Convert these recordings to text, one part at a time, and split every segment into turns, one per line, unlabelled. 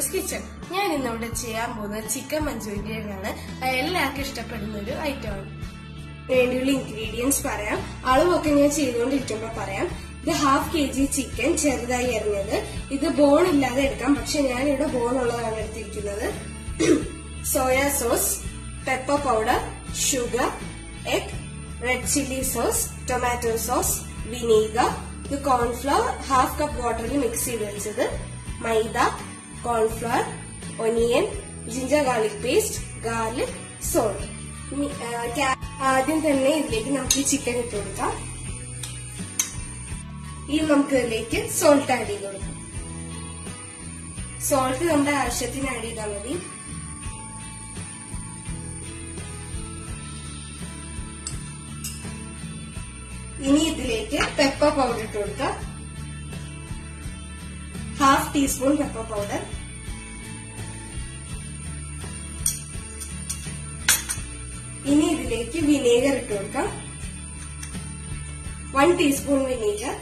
Manju's kitchen ഞാൻ ഇന്നിവിടെ ചെയ്യാൻ പോകുന്നത് ചിക്കൻ മഞ്ചൂരിയൻ ആണ് അത് എല്ലാവർക്കും ഇഷ്ടപ്പെടുന്ന ഒരു ഐറ്റം ആണ് വേണ്ടിയുള്ള ഇൻഗ്രീഡിയൻസ് പറയാം അളവൊക്കെ ഞാൻ ചെയ്തുകൊണ്ടിരിക്കുമ്പോൾ പറയാം ഇത് ഹാഫ് കെ ജി ചിക്കൻ ചെറുതായി എറിഞ്ഞത് ഇത് ബോൺ ഇല്ലാതെ എടുക്കാം പക്ഷെ ഞാൻ ഇവിടെ ബോൺ ഉള്ളതാണ് എടുത്തിരിക്കുന്നത് soya sauce pepper powder sugar egg red chilli sauce tomato sauce vinegar ഇത് കോൺഫ്ലവർ ഹാഫ് കപ്പ് വാട്ടറിൽ മിക്സ് ചെയ്ത് വെച്ചത് മൈദ cornflour onion ginger garlic paste garlic salt ഇനി ആ, ക്യാ- ആദ്യം തന്നെ ഇതിലേക്ക് നമുക്ക് ഈ ചിക്കൻ ഇട്ട് കൊടുക്കാം ഇനി നമുക്ക് ഇതിലേക്ക് സോൾട്ട് ആഡ് ചെയ്ത് കൊടുക്കാം സോൾട്ട് നമ്മുടെ ആവശ്യത്തിന് ആഡ് ചെയ്താൽ മതി ഇനി ഇതിലേക്ക് പെപ്പർ പൗഡർ ഇട്ട് കൊടുക്കാം ഹാഫ് ടീസ്പൂൺ പെപ്പർ പൗഡർ ഇനി ഇതിലേക്ക് വിനേഗർ ഇട്ട് കൊടുക്കാം വൺ ടീസ്പൂൺ വിനേഗർ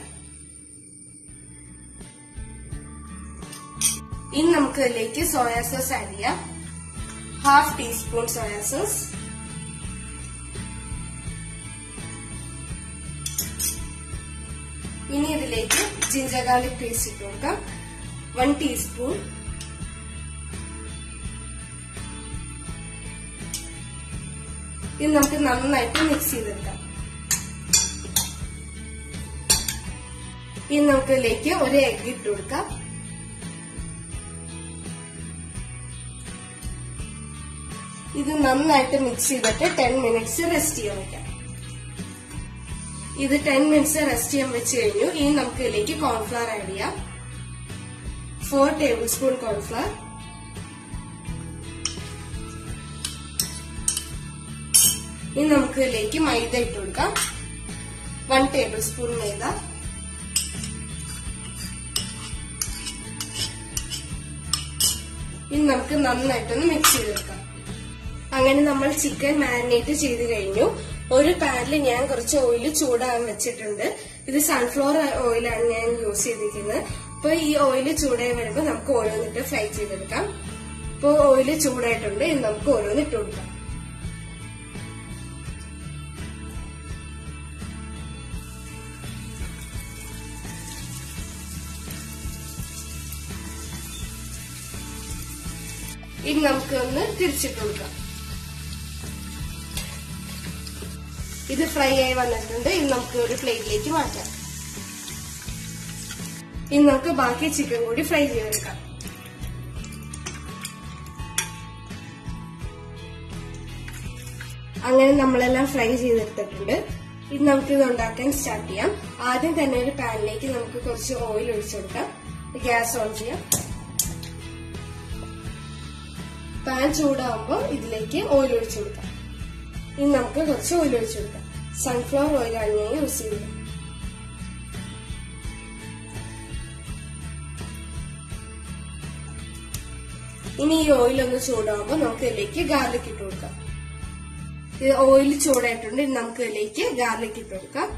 ഇനി നമുക്ക് ഇതിലേക്ക് സോയാ സോസ് ആഡ് ചെയ്യാം ഹാഫ് ടീസ്പൂൺ സോയാ സോസ് ഇനി ഇതിലേക്ക് ജിഞ്ചർ ഗാർലിക് പേസ്റ്റ് ഇട്ട് കൊടുക്കാം വൺ ടീസ്പൂൺ ഇത് നമുക്ക് നന്നായിട്ട് മിക്സ് ചെയ്തെടുക്കാം ഇനി നമുക്ക് ഇതിലേക്ക് ഒരു എഗ് ഇട്ട് കൊടുക്കാം ഇത് നന്നായിട്ട് മിക്സ് ചെയ്തിട്ട് ടെൻ മിനിറ്റ്സ് റെസ്റ്റ് ചെയ്യാൻ വെക്കാം ഇത് ടെൻ മിനിറ്റ്സ് റെസ്റ്റ് ചെയ്യാൻ വെച്ച് കഴിഞ്ഞു ഇനി നമുക്ക് ഇതിലേക്ക് കോൺഫ്ലവർ ആഡ് ചെയ്യാം ഫോർ ടേബിൾ സ്പൂൺ കോൺഫ്ലവർ ഇനി നമുക്ക് ഇതിലേക്ക് മൈദ ഇട്ട് കൊടുക്കാം വൺ ടേബിൾ സ്പൂൺ മൈദ ഇനി നമുക്ക് നന്നായിട്ടൊന്ന് മിക്സ് ചെയ്തെടുക്കാം അങ്ങനെ നമ്മൾ ചിക്കൻ മാരിനേറ്റ് ചെയ്ത് കഴിഞ്ഞു ഒരു പാനിൽ ഞാൻ കുറച്ച് ഓയിൽ ചൂടാകാൻ വെച്ചിട്ടുണ്ട് ഇത് സൺഫ്ലവർ ഓയിലാണ് ഞാൻ യൂസ് ചെയ്തിരിക്കുന്നത് അപ്പൊ ഈ ഓയിൽ ചൂടായി വരുമ്പോൾ നമുക്ക് ഓരോന്നിട്ട് ഫ്രൈ ചെയ്തെടുക്കാം ഇപ്പൊ ഓയിൽ ചൂടായിട്ടുണ്ട് ഇത് നമുക്ക് ഓരോന്നിട്ട് കൊടുക്കാം ഇനി നമുക്ക് ഒന്ന് തിരിച്ചിട്ട് കൊടുക്കാം ഇത് ഫ്രൈ ആയി വന്നിട്ടുണ്ട് ഇനി നമുക്ക് ഒരു പ്ലേറ്റിലേക്ക് മാറ്റാം ഇനി നമുക്ക് ബാക്കി ചിക്കൻ കൂടി ഫ്രൈ ചെയ്തെടുക്കാം അങ്ങനെ നമ്മളെല്ലാം ഫ്രൈ ചെയ്തെടുത്തിട്ടുണ്ട് ഇത് നമുക്ക് ഇത് ഉണ്ടാക്കാൻ സ്റ്റാർട്ട് ചെയ്യാം ആദ്യം തന്നെ ഒരു പാനിലേക്ക് നമുക്ക് കുറച്ച് ഓയിൽ ഒഴിച്ചു കൊടുക്കാം ഗ്യാസ് ഓൺ ചെയ്യാം പാൻ ചൂടാവുമ്പോൾ ഇതിലേക്ക് ഓയിൽ ഒഴിച്ചു കൊടുക്കാം ഇനി നമുക്ക് കുറച്ച് ഓയിൽ ഒഴിച്ചു കൊടുക്കാം സൺഫ്ലവർ ഓയിലാണ് ഞാൻ യൂസ് ചെയ്യുന്നത് ഇനി ഈ ഓയിൽ ഒന്ന് ചൂടാവുമ്പോൾ നമുക്ക് ഇതിലേക്ക് ഗാർലിക് ഇട്ട് കൊടുക്കാം ഇത് ഓയിൽ ചൂടായിട്ടുണ്ട് ഇനി നമുക്ക് ഇതിലേക്ക് ഗാർലിക് ഇട്ട് കൊടുക്കാം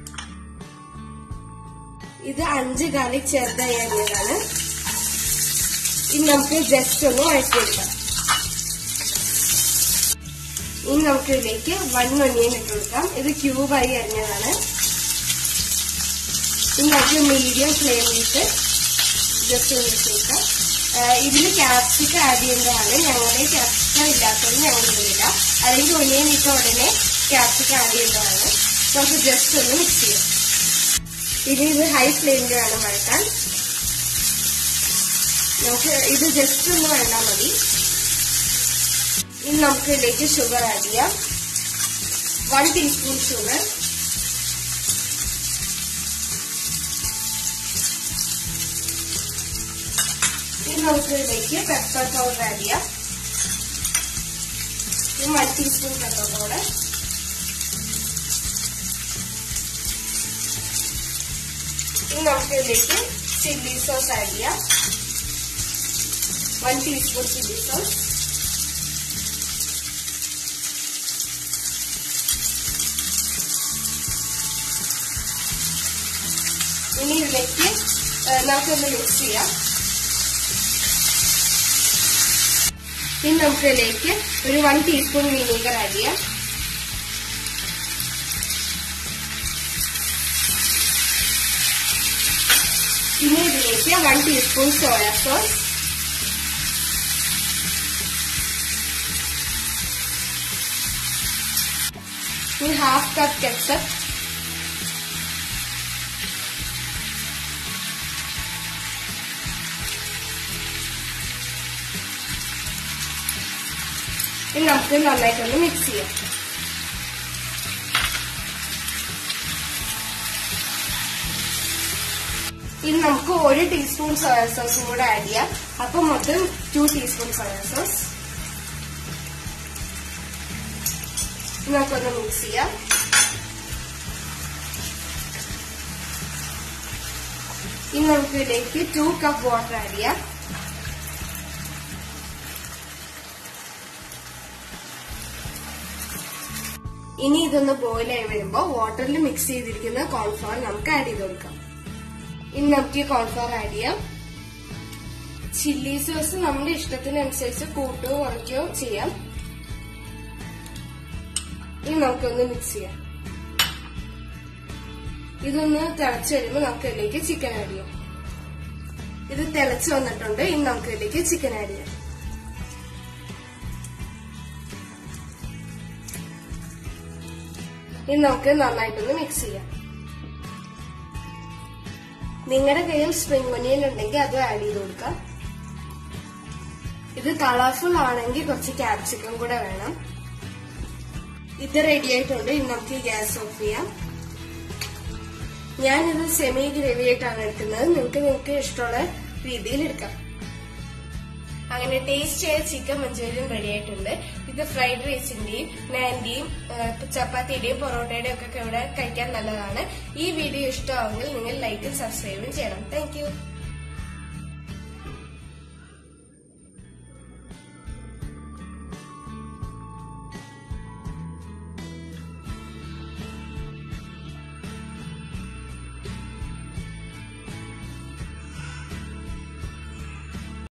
ഇത് അഞ്ച് ഗാർലിക് ചെറുതായി അരിഞ്ഞതാണ് ഇനി നമുക്ക് ജസ്റ്റ് ഒന്ന് വഴറ്റിയെടുക്കാം ഇനി നമുക്ക് ഇതിലേക്ക് വൺ ഒനിയൻ ഇട്ട് കൊടുക്കാം ഇത് ക്യൂബായി അരിഞ്ഞതാണ് ഇനി നമുക്ക് മീഡിയം ഫ്ലെയിമിലിട്ട് ജസ്റ്റ് ഒന്ന് ഇട്ട് കൊടുക്കാം ഇതിൽ ക്യാപ്സിക്കം ആഡ് ചെയ്യേണ്ടതാണ് ഞങ്ങളുടെ ക്യാപ്സിക്കം ഇല്ലാത്തത് ഞങ്ങൾ ഇടുന്നില്ല അല്ലെങ്കിൽ ഒനിയൻ ഇട്ട ഉടനെ ക്യാപ്സിക്കം ആഡ് ചെയ്യേണ്ടതാണ് നമുക്ക് ജസ്റ്റ് ഒന്ന് മിക്സ് ചെയ്യാം ഇനി ഇത് ഹൈ ഫ്ലെയിമിൽ വേണം വഴറ്റാൻ നമുക്ക് ഇത് ജസ്റ്റ് ഒന്ന് വേണ്ടാൽ മതി ഇനി നമുക്ക് ഇതിലേക്ക് ഷുഗർ ആഡ് ചെയ്യാം വൺ ടീസ്പൂൺ ഷുഗർ ഇനി നമുക്ക് ഇതിലേക്ക് പെപ്പർ പൗഡർ ആഡ് ചെയ്യാം ഇനി വൺ ടീസ്പൂൺ പെപ്പർ പൗഡർ ഇനി നമുക്ക് ഇതിലേക്ക് ചില്ലി സോസ് ആഡ് ചെയ്യാം വൺ ടീസ്പൂൺ ചില്ലി സോസ് ഇനി ഇതിലേക്ക് നമുക്കൊന്ന് മിക്സ് ചെയ്യാം ഇനി നമുക്ക് ഇതിലേക്ക് ഒരു വൺ ടീസ്പൂൺ വിനീഗർ ആഡ് ചെയ്യാം ഇനി ഇതിലേക്ക് വൺ ടീസ്പൂൺ സോയ സോസ് ഇനി ഹാഫ് കപ്പ് കെച്ചപ്പ് ഇനി നമുക്ക് നന്നായിട്ടൊന്ന് മിക്സ് ചെയ്യാം ഇനി നമുക്ക് ഒരു ടീസ്പൂൺ സോയ സോസും കൂടെ ആഡ് ചെയ്യാം അപ്പൊ മൊത്തം ടു ടീസ്പൂൺ സോയ സോസ് നമുക്കൊന്ന് മിക്സ് ചെയ്യാം ഇനി നമുക്ക് ഇതിലേക്ക് ടു കപ്പ് വാട്ടർ ആഡ് ചെയ്യാം ഇനി ഇതൊന്ന് ബോയിൽ ആയി വരുമ്പോ വാട്ടറിൽ മിക്സ് ചെയ്തിരിക്കുന്ന കോൺഫ്ലവർ നമുക്ക് ആഡ് ചെയ്ത് കൊടുക്കാം ഇനി നമുക്ക് ഈ കോൺഫ്ലവർ ആഡ് ചെയ്യാം ചില്ലി സോസ് നമ്മുടെ ഇഷ്ടത്തിനനുസരിച്ച് കൂട്ടുകയോ കുറയ്ക്കുകയോ ചെയ്യാം ഇനി നമുക്കൊന്ന് മിക്സ് ചെയ്യാം ഇതൊന്ന് തിളച്ച് വരുമ്പോൾ നമുക്ക് ഇതിലേക്ക് ചിക്കൻ ആഡ് ചെയ്യാം ഇത് തിളച്ച് വന്നിട്ടുണ്ട് ഇനി നമുക്ക് ഇതിലേക്ക് ചിക്കൻ ആഡ് ചെയ്യാം ഇനി നമുക്ക് നന്നായിട്ടൊന്ന് മിക്സ് ചെയ്യാം നിങ്ങളുടെ കയ്യിൽ സ്പ്രിംഗ് ഒനിയൻ ഉണ്ടെങ്കിൽ അത് ആഡ് ചെയ്ത് കൊടുക്കാം ഇത് കളർഫുൾ ആണെങ്കിൽ കുറച്ച് ക്യാപ്സിക്കം കൂടെ വേണം ഇത് റെഡി ആയിട്ടുണ്ട് ഇനി നമുക്ക് ഗ്യാസ് ഓഫ് ചെയ്യാം ഞാനിത് സെമി ഗ്രേവി ആയിട്ടാണ് എടുക്കുന്നത് നിങ്ങൾക്ക് നിങ്ങൾക്ക് ഇഷ്ടമുള്ള രീതിയിൽ എടുക്കാം അങ്ങനെ ടേസ്റ്റ് ചെയ്ത ചിക്കൻ മഞ്ചൂരിയൻ റെഡി ആയിട്ടുണ്ട് ഇത് ഫ്രൈഡ് റൈസിന്റെയും നാന്റെയും ചപ്പാത്തിയുടെയും പൊറോട്ടയുടെയും ഒക്കെ ഇവിടെ കഴിക്കാൻ നല്ലതാണ് ഈ വീഡിയോ ഇഷ്ടമാണെങ്കിൽ നിങ്ങൾ ലൈക്കും സബ്സ്ക്രൈബും ചെയ്യണം താങ്ക്